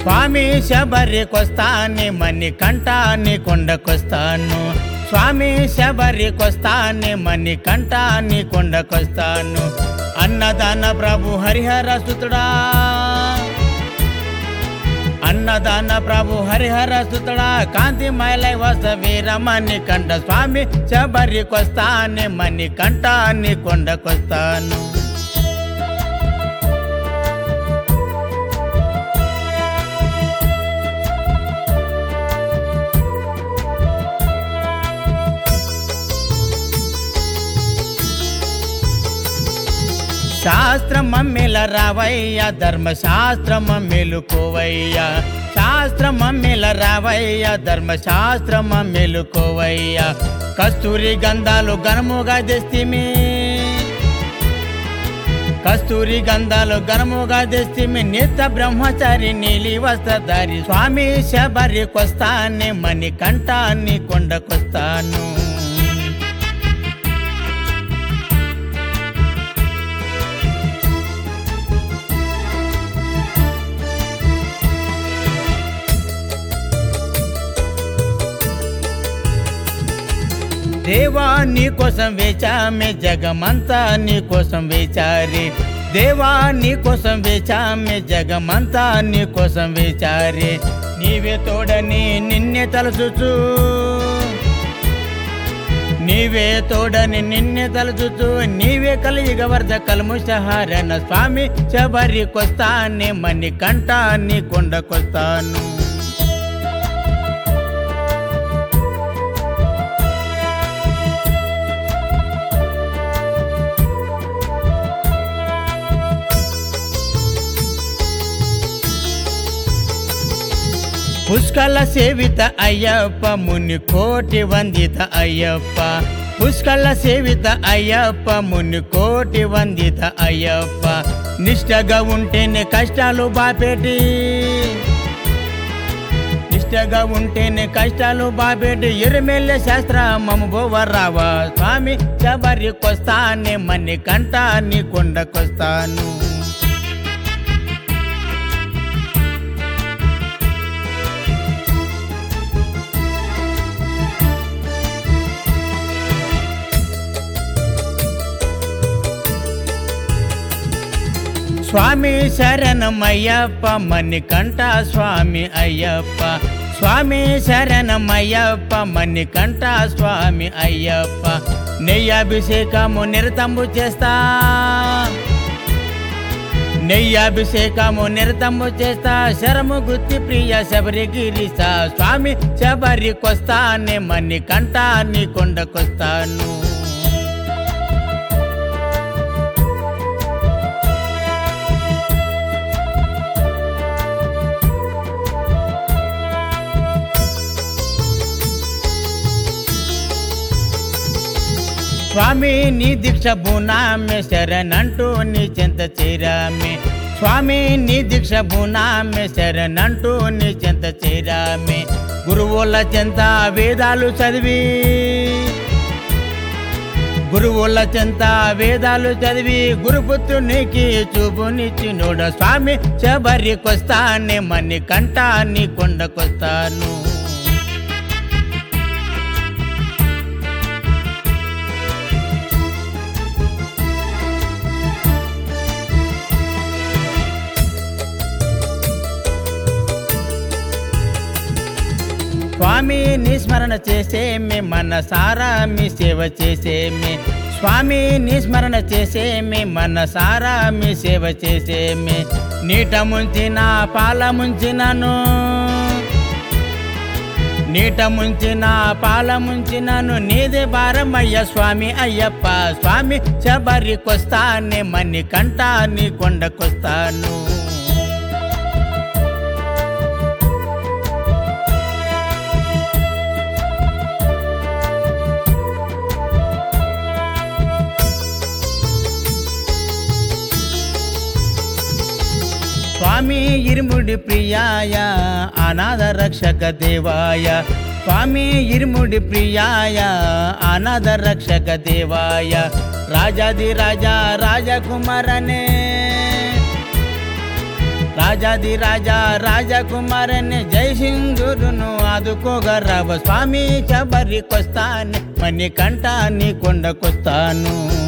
స్వామి శబరికొస్తాని మని కంటాని కొండకొస్తాను స్వామి శబరికొస్తాని మని కంటాని కొండకొస్తాను అన్నదాన ప్రభు హరిహర సుతుడా అన్నదాన ప్రభు హరిహర సుతుడా కాంతి మైలై వస వీరమణి కంట స్వామి శబరికొస్తాని మని కంటాని కొండకొస్తాను శాస్త్రమ రావయ్య ధర్మశాస్త్రమ మెలుకోవయ్య శాస్త్రమ రావయ్య ధర్మశాస్త్రమ మెలుకోవయ్య కస్తూరి గంధాలు ఘనముగా తెస్తిమి కస్తూరి గంధాలు ఘనముగా తెస్తిమి నిత్య బ్రహ్మచారి నీలి వస్త్రధారి స్వామి శబరికొస్తానే మణి కంఠాన్ని కొండకొస్తాను దేవా నీ కోసం వేచామే జగమంతా నీ కోసం వేచారి దేవా నీ కోసం వేచామే జగమంతా నీ కోసం వేచారి నీవే తోడని నిన్నే తలచుచు నీవే తోడని నిన్నే తలచుచు నీవే కలియుగ వర్ధ కల్ముషహారణ స్వామి శబరికొస్తానే మణి కంఠాన్ని కొండకొస్తాను పుష్కల సేవిత అయ్యప్ప ముని కోటి వందిత అయ్యప్ప పుష్కల సేవిత అయ్యప్ప ముని కోటి వందిత అయ్యప్ప నిష్టగా ఉంటేనే కష్టాలు బాపేటి నిష్టగా ఉంటేనే కష్టాలు బాపేటి ఎరుమెల్లె శాస్త్ర మమ బోవరావా స్వామి శబరికొస్తానే మన్ని కంటాన్ని కొండకొస్తాను స్వామి శరణమయ్యప్ప మణికంఠ స్వామి అయ్యప్ప స్వామి శరణమయ్యప్ప మణికంఠ స్వామి అయ్యప్ప నెయ్యాభిషేకము నిరతంబు చేస్తా నెయ్యాభిషేకము నిరతంబు చేస్తా శరము గుత్తి ప్రియ శబరిగిరిస స్వామి శబరికొస్తానే మణికంఠాన్ని కొండకొస్తాను స్వామి నీ దీక్ష భూనామే శరణంటూ నీ చెంత చేరామే స్వామి నీ దీక్ష భూనామే శరణంటూ నీ చెంత చేరామే గురువుల చెంత వేదాలు చదివి గురువుల చెంత వేదాలు చదివి గురుపుత్రునికి చూపునిచ్చినోడ స్వామి శబరికొస్తానే మని కంఠాన్ని కొండకొస్తాను స్వామి నీ స్మరణ చేసేమే మనసారా మీ సేవ చేసేమే స్వామి నీ స్మరణ చేసేమే మనసారా మీ సేవ చేసేమే నీట ముంచిన పాల ముంచినను నీట ముంచిన పాల ముంచినను నీదే భారమయ్య స్వామి అయ్యప్ప స్వామి శబరికొస్తానే మని కంటాన్ని కొండకొస్తాను స్వామి ఇరుముడి ప్రియాయ అనాథ రక్షక దేవాయ స్వామి ఇరుముడి ప్రియాయ అనాథ రక్షక దేవాయ రాజాది రాజా రాజకుమారనే రాజాది రాజా రాజకుమారని జై సింధురును ఆదుకోగా రావ స్వామి శబరికొస్తాను మణికంఠ నీ కొండకొస్తాను